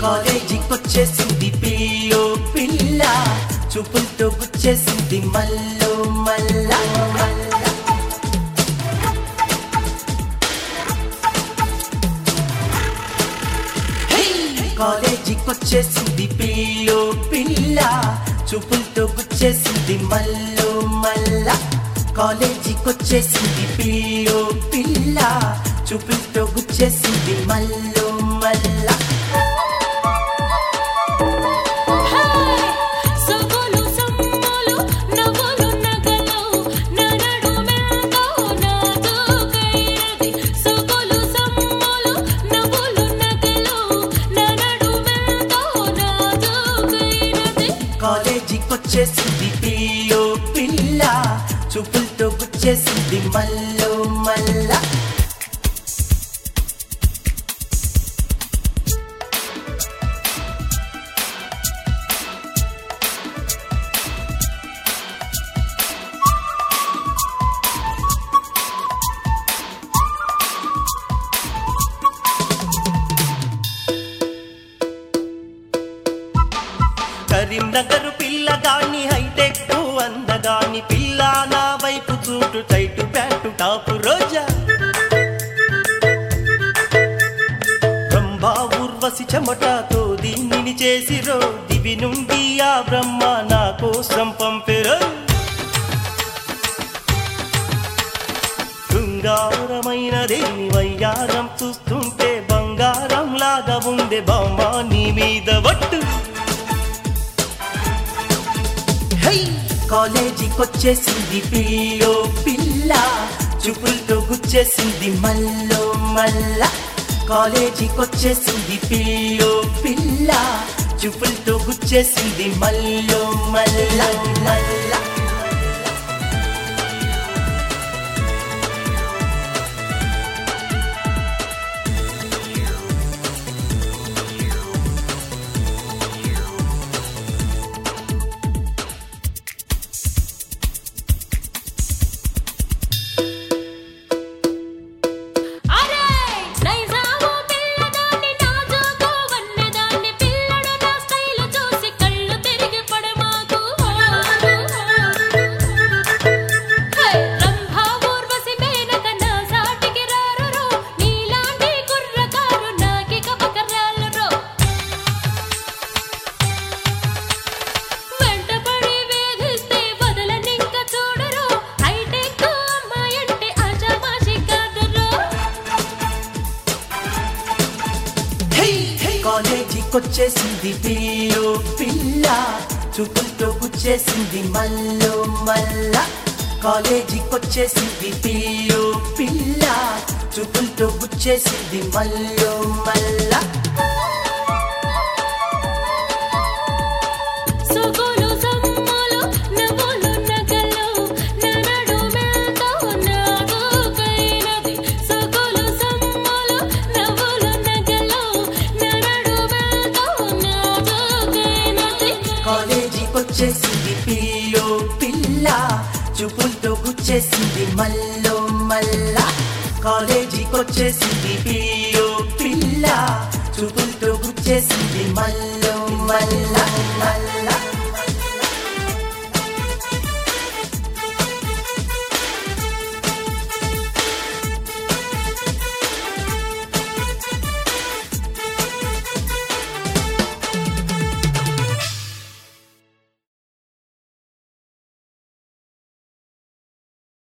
కాలేజీకొచ్చేసింది pillow పిల్ల చూపులతో గుచ్చేసింది మల్లో మల్ల మల్ల కాలేజీకొచ్చేసింది పిల్లో పిల్ల చూపులతో గుచ్చేసింది మల్లో మల్ల కాలేజీకొచ్చేసింది పిల్లో పిల్ల చూపులతో గుచ్చేసింది మల్లో మల్ల సగలు సమ్మలు నవ్వులు నగలు ననడు మెంతో నాదుకైనది సగలు సమ్మలు నవ్వులు నగలు ననడు మెంతో నాదుకైనది కాలేజీకొచ్చేసింది పిల్లో పిల్ల చూపులతో గుచ్చేసింది మల్లో మల్ల కరీంనగర్ పిల్లగాని హైటెక్ అందగాని పిల్ల నా వైపు చూటు tight pant top Roja Brahma Urvashi చెమటతో దీనిని చేసిరో దివి నుండి ఆ బ్రహ్మ నా కోసం పంపిరో శృంగారమైన దేని వయ్యారం చూస్తుంటే బంగారం లాగా ఉందే బామ్మ నీ మీద వట్టు హై కాలేజీకొచ్చేసింది పిల్లో పిల్ల చూపులతో గుచ్చేసింది మల్లో మల్ల కాలేజీకొచ్చేసింది పిల్లో పిల్ల చూపులతో గుచ్చేసింది మల్లో మల్ల మల్ల అరే నైజాము పిల్లదాన్ని నాజుకు వన్నెదాన్ని పిల్లడు నా స్టైల్ చూసి కళ్ళు తిరిగి పడమాకు హే రంభా ఊర్వశి మేనక నా సాటికి రారురో నీలాంటి కుర్రకారు నాకిక పకరాలురో వెంటపడి వేధిస్తే వదలనింక చూడరు హైటెక్ అమ్మాయంటే ఆషామాషి కాదురో కాలేజీకొచ్చేసింది పిల్లో పిల్ల చూపులతో గుచ్చేసింది మల్లో మల్ల కాలేజీకొచ్చేసింది పిల్లో పిల్ల చూపులతో గుచ్చేసింది మల్లో మల్ల సగలు సమ్మలు నవ్వులు నగలు ననడు మెంతో నాదుకైనది సగలు సమ్మలు నవ్వులు నగలు ననడు మెంతో నాదుకైనది కాలేజీకొచ్చేసింది పిల్లో పిల్ల చూపులతో గుచ్చేసింది మల్లో మల్ల కాలేజీకొచ్చేసింది పిల్లో పిల్ల చూపులతో గుచ్చేసింది మల్లో మల్ల మల్ల